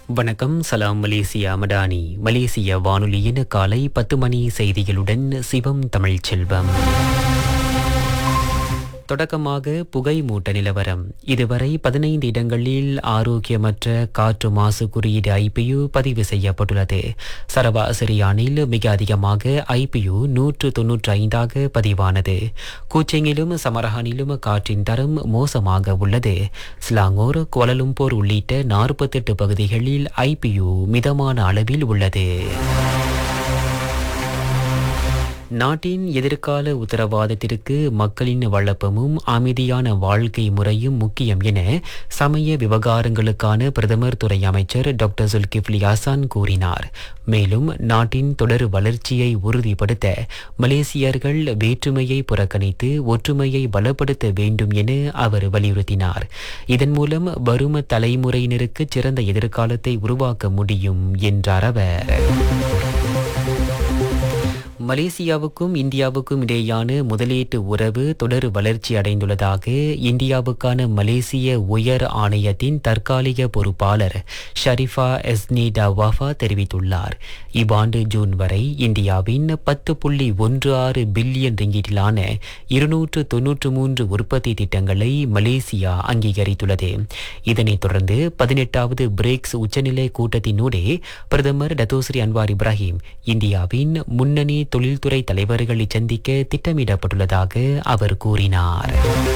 வணக்கம் சலாம் மலேசியா மடானி மலேசிய வானொலியின் காலை பத்து மணி செய்திகளுடன் சிவம் தமிழ் செல்வம் தொடக்கமாக புகை மூட்ட நிலவரம் இதுவரை பதினைந்து இடங்களில் ஆரோக்கியமற்ற காற்று மாசு குறியீடு ஐபியு பதிவு செய்யப்பட்டுள்ளது சரவா சிரியானில் மிக அதிகமாக ஐபியு நூற்று தொன்னூற்றி ஐந்தாக பதிவானது கூச்செங்கிலும் சமரஹானிலும் காற்றின் தரம் மோசமாக உள்ளது ஸ்லாங்கோர் கோலலும்போர் உள்ளிட்ட நாற்பத்தெட்டு பகுதிகளில் ஐபியு மிதமான அளவில் உள்ளது நாட்டின் எதிர்கால உத்தரவாதத்திற்கு மக்களின் வளப்பமும் அமைதியான வாழ்க்கை முறையும் முக்கியம் என சமய விவகாரங்களுக்கான பிரதமர் துறை அமைச்சர் டாக்டர் சுல்கிப்லி ஹசான் கூறினார் மேலும் நாட்டின் தொடர் வளர்ச்சியை உறுதிப்படுத்த மலேசியர்கள் வேற்றுமையை புறக்கணித்து ஒற்றுமையை பலப்படுத்த வேண்டும் என அவர் வலியுறுத்தினார் இதன் மூலம் வரும் தலைமுறையினருக்கு சிறந்த எதிர்காலத்தை உருவாக்க முடியும் என்றார் அவர் மலேசியாவுக்கும் இந்தியாவுக்கும் இடையேயான முதலீட்டு உறவு தொடர் வளர்ச்சி அடைந்துள்ளதாக இந்தியாவுக்கான மலேசிய உயர் ஆணையத்தின் தற்காலிக பொறுப்பாளர் ஷரிஃபா எஸ்னி டவாஃபா தெரிவித்துள்ளார் இவ்வாண்டு ஜூன் வரை இந்தியாவின் பத்து புள்ளி ஒன்று ஆறு பில்லியன் ரிங்கிட்டிலான இருநூற்று தொன்னூற்று மூன்று உற்பத்தி திட்டங்களை மலேசியா அங்கீகரித்துள்ளது இதனைத் தொடர்ந்து பதினெட்டாவது பிரிக்ஸ் உச்சநிலை கூட்டத்தினூடே பிரதமர் டத்தோஸ்ரீ அன்வார் இப்ராஹிம் இந்தியாவின் முன்னணி தொழில்துறை தலைவர்களை சந்திக்க திட்டமிடப்பட்டுள்ளதாக அவர் கூறினார்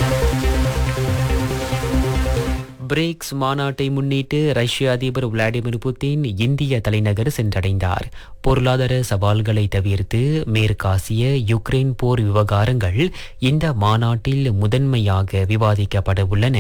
பிரிக்ஸ் மாநாட்டை முன்னிட்டு ரஷ்ய அதிபர் விளாடிமிர் புட்டின் இந்திய தலைநகர் சென்றடைந்தார் பொருளாதார சவால்களை தவிர்த்து மேற்காசிய யுக்ரைன் போர் விவகாரங்கள் இந்த மாநாட்டில் முதன்மையாக விவாதிக்கப்பட உள்ளன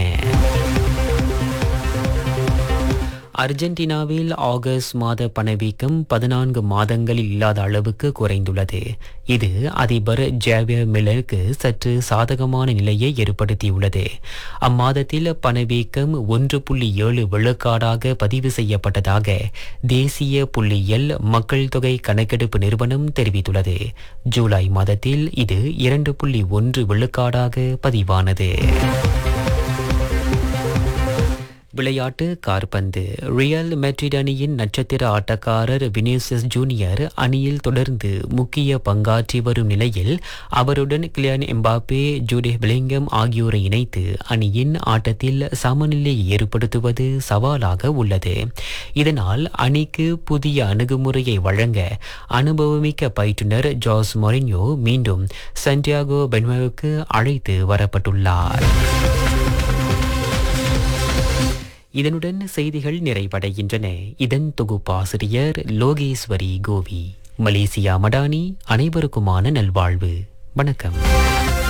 அர்ஜென்டினாவில் ஆகஸ்ட் மாத பணவீக்கம் பதினான்கு மாதங்களில் இல்லாத அளவுக்கு குறைந்துள்ளது இது அதிபர் ஜேவியர் மில்லருக்கு சற்று சாதகமான நிலையை ஏற்படுத்தியுள்ளது அம்மாதத்தில் பணவீக்கம் ஒன்று புள்ளி ஏழு விழுக்காடாக பதிவு செய்யப்பட்டதாக தேசிய புள்ளியியல் மக்கள் தொகை கணக்கெடுப்பு நிறுவனம் தெரிவித்துள்ளது ஜூலை மாதத்தில் இது இரண்டு புள்ளி ஒன்று விழுக்காடாக பதிவானது விளையாட்டு கார்பந்து ரியல் மெட்ரிட் அணியின் நட்சத்திர ஆட்டக்காரர் வினிசியஸ் ஜூனியர் அணியில் தொடர்ந்து முக்கிய பங்காற்றி வரும் நிலையில் அவருடன் கிளியான் எம்பாப்பே ஜூடே பிளிங்கம் ஆகியோரை இணைத்து அணியின் ஆட்டத்தில் சமநிலை ஏற்படுத்துவது சவாலாக உள்ளது இதனால் அணிக்கு புதிய அணுகுமுறையை வழங்க அனுபவமிக்க பயிற்றுனர் ஜாஸ் மொரின்யோ மீண்டும் சன்டியாகோ பென்மோவுக்கு அழைத்து வரப்பட்டுள்ளார் இதனுடன் செய்திகள் நிறைவடைகின்றன இதன் தொகுப்பாசிரியர் லோகேஸ்வரி கோவி மலேசியா மடானி அனைவருக்குமான நல்வாழ்வு வணக்கம்